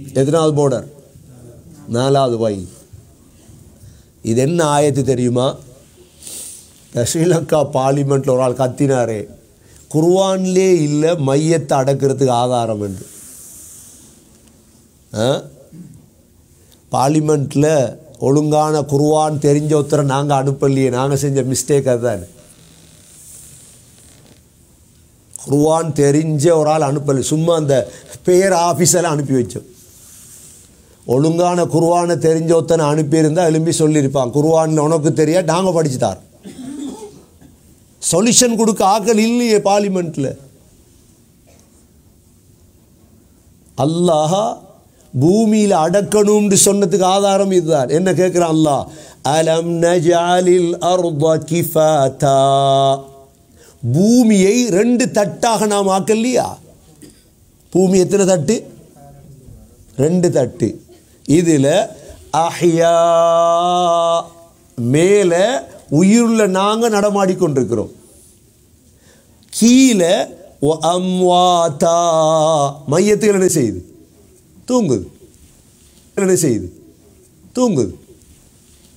எத்தனாவது போர்டர் நாலாவது வாயில் இது என்ன ஆயத்து தெரியுமா இந்த ஸ்ரீலங்கா பார்லிமெண்ட்டில் ஒரு ஆள் கத்தினாரே குர்வான்லே இல்லை மையத்தை அடக்கிறதுக்கு ஆதாரம் என்று பார்லிமெண்ட்டில் ஒழுங்கான குர்வான் தெரிஞ்ச ஒருத்தரை நாங்கள் அனுப்பலையே நாங்கள் செஞ்ச மிஸ்டேக் அதுதான் குர்வான் தெரிஞ்ச ஒரு ஆள் அனுப்பலை சும்மா அந்த பேர் ஆஃபீஸில் அனுப்பி வச்சோம் ஒழுங்கான குர்வானை தெரிஞ்ச ஒருத்தனை அனுப்பியிருந்தா எழும்பி சொல்லியிருப்பான் குர்வானில் உனக்கு தெரியா நாங்கள் படிச்சு தார் சொல்யூஷன் கொடுக்க ஆக்கள் இல்லையே பார்லிமெண்ட்டில் அல்லாஹ் பூமியில் அடக்கணும்னு சொன்னதுக்கு ஆதாரம் இதுதான் என்ன கேட்குறான் அல்லாஹ் அலம் நஜாலில் அர்த கிஃபாதா பூமியை ரெண்டு தட்டாக நாம் ஆக்கலையா பூமி எத்தனை தட்டு ரெண்டு தட்டு இதில் அஹ்யா மேலே உயிருள்ள நாங்கள் நடமாடிக்கொண்டிருக்கிறோம் கீழே ஒ அம்வாதா மையத்துகள் என்ன செய்யுது தூங்குது என்ன செய்யுது தூங்குது